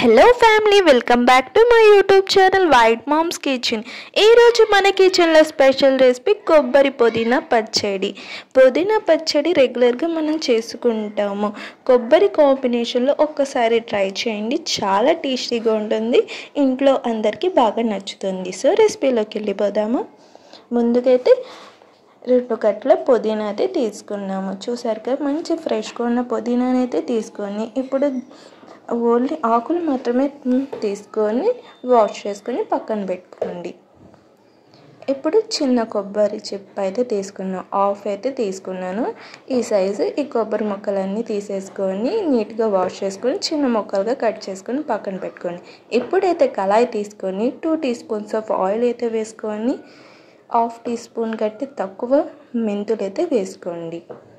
hello family welcome back to my YouTube channel white mom's kitchen ఈరోజు మన కిచెన్లో special recipe కొబ్బరి పుదీనా పచ్చడి పుదీనా పచ్చడి రెగ్యులర్గా మనం చేసుకుంటాము కొబ్బరి కాంబినేషన్లో ఒక్కసారి ట్రై చేయండి చాలా టేస్టీగా ఉంటుంది ఇంట్లో అందరికీ బాగా నచ్చుతుంది సో రెసిపీలోకి వెళ్ళిపోదామా ముందుకైతే రెండు కట్ల పుదీనా అయితే తీసుకున్నాము చూసారు కదా మంచి ఫ్రెష్గా ఉన్న పుదీనాని అయితే తీసుకొని ఇప్పుడు ఓన్లీ ఆకులు మాత్రమే తీసుకొని వాష్ చేసుకొని పక్కన పెట్టుకోండి ఇప్పుడు చిన్న కొబ్బరి చిప్ అయితే తీసుకున్నాను ఆఫ్ అయితే తీసుకున్నాను ఈ సైజు ఈ కొబ్బరి ముక్కలన్నీ తీసేసుకొని నీట్గా వాష్ చేసుకొని చిన్న ముక్కలుగా కట్ చేసుకొని పక్కన పెట్టుకోండి ఇప్పుడైతే కళాయి తీసుకొని two teaspoons of oil అయితే వేసుకొని హాఫ్ టీ స్పూన్ కట్టి తక్కువ మెంతులు అయితే వేసుకోండి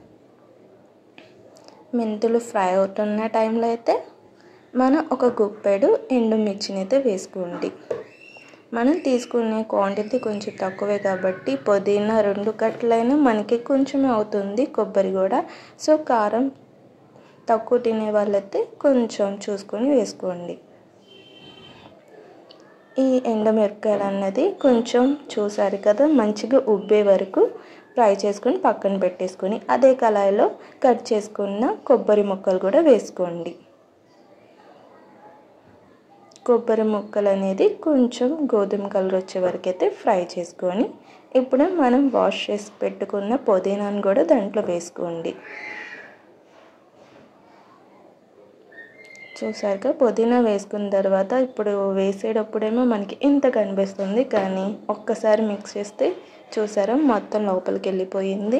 మెంతులు ఫ్రై అవుతున్న టైంలో అయితే మనం ఒక గుప్పెడు ఎండుమిర్చిని అయితే వేసుకోండి మనం తీసుకునే క్వాంటిటీ కొంచెం తక్కువే కాబట్టి పుదీనా రెండు కట్టలైనా మనకి కొంచెమే అవుతుంది కొబ్బరి కూడా సో కారం తక్కువ తినే వాళ్ళైతే కొంచెం చూసుకొని వేసుకోండి ఈ ఎండమిరపకాయలు అన్నది కొంచెం చూసారు కదా మంచిగా ఉబ్బే వరకు ఫ్రై చేసుకొని పక్కన పెట్టేసుకొని అదే కళాయిలో కట్ చేసుకున్న కొబ్బరి ముక్కలు కూడా వేసుకోండి కొబ్బరి ముక్కలు అనేది కొంచెం గోధుమ కలర్ వచ్చే వరకు అయితే ఫ్రై చేసుకొని ఇప్పుడు మనం వాష్ చేసి పెట్టుకున్న పుదీనాను కూడా దాంట్లో వేసుకోండి చూసారుగా పుదీనా వేసుకున్న తర్వాత ఇప్పుడు వేసేటప్పుడేమో మనకి ఇంత కనిపిస్తుంది కానీ ఒక్కసారి మిక్స్ చేస్తే చూసారా మొత్తం లోపలికి వెళ్ళిపోయింది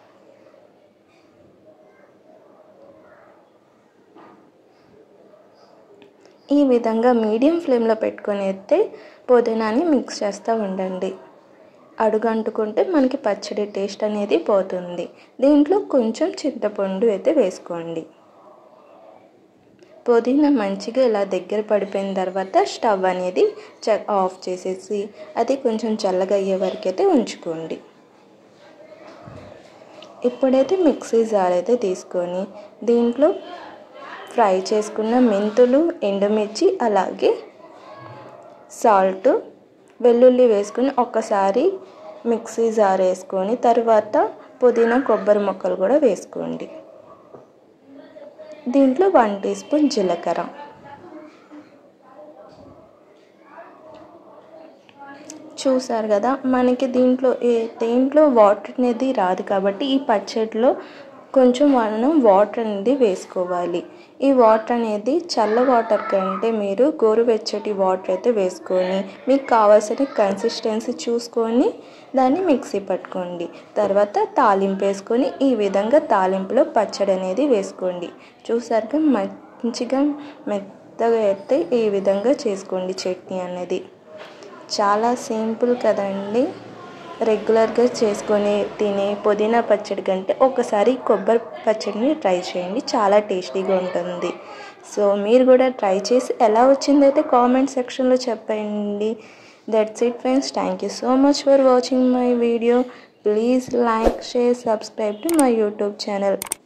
ఈ విధంగా మీడియం ఫ్లేమ్లో పెట్టుకొని అయితే పుదీనాని మిక్స్ చేస్తూ ఉండండి అడుగు అంటుకుంటే మనకి పచ్చడి టేస్ట్ అనేది పోతుంది దీంట్లో కొంచెం చింతపండు అయితే వేసుకోండి పుదీనా మంచిగా ఇలా దగ్గర పడిపోయిన తర్వాత స్టవ్ అనేది ఆఫ్ చేసేసి అది కొంచెం చల్లగా అయ్యే వరకు అయితే ఉంచుకోండి ఇప్పుడైతే మిక్సీ జార్ అయితే తీసుకొని దీంట్లో ఫ్రై చేసుకున్న మెంతులు ఎండుమిర్చి అలాగే సాల్ట్ వెల్లుల్లి వేసుకుని ఒక్కసారి మిక్సీ జార్ వేసుకొని తర్వాత పుదీనా కొబ్బరి ముక్కలు కూడా వేసుకోండి దీంట్లో వన్ టీ స్పూన్ జీలకర్ర చూసారు కదా మనకి దీంట్లో ఏ దేంట్లో వాటర్ అనేది రాదు కాబట్టి ఈ పచ్చడిలో కొంచెం మనం వాటర్ అనేది వేసుకోవాలి ఈ వాటర్ అనేది చల్ల వాటర్ కంటే మీరు గోరువెచ్చటి వాటర్ అయితే వేసుకొని మీకు కావాల్సిన కన్సిస్టెన్సీ చూసుకొని దాన్ని మిక్సీ పట్టుకోండి తర్వాత తాలింపు వేసుకొని ఈ విధంగా తాలింపులో పచ్చడి అనేది వేసుకోండి చూసారుగా మంచిగా మెత్తగా అయితే ఈ విధంగా చేసుకోండి చట్నీ అనేది చాలా సింపుల్ కదండి రెగ్యులర్గా చేసుకొని తినే పుదీనా పచ్చడి కంటే ఒకసారి కొబ్బరి పచ్చడిని ట్రై చేయండి చాలా టేస్టీగా ఉంటుంది సో మీరు కూడా ట్రై చేసి ఎలా వచ్చిందైతే కామెంట్ సెక్షన్లో చెప్పండి that's it friends thank you so much for watching my video please like share subscribe to my YouTube channel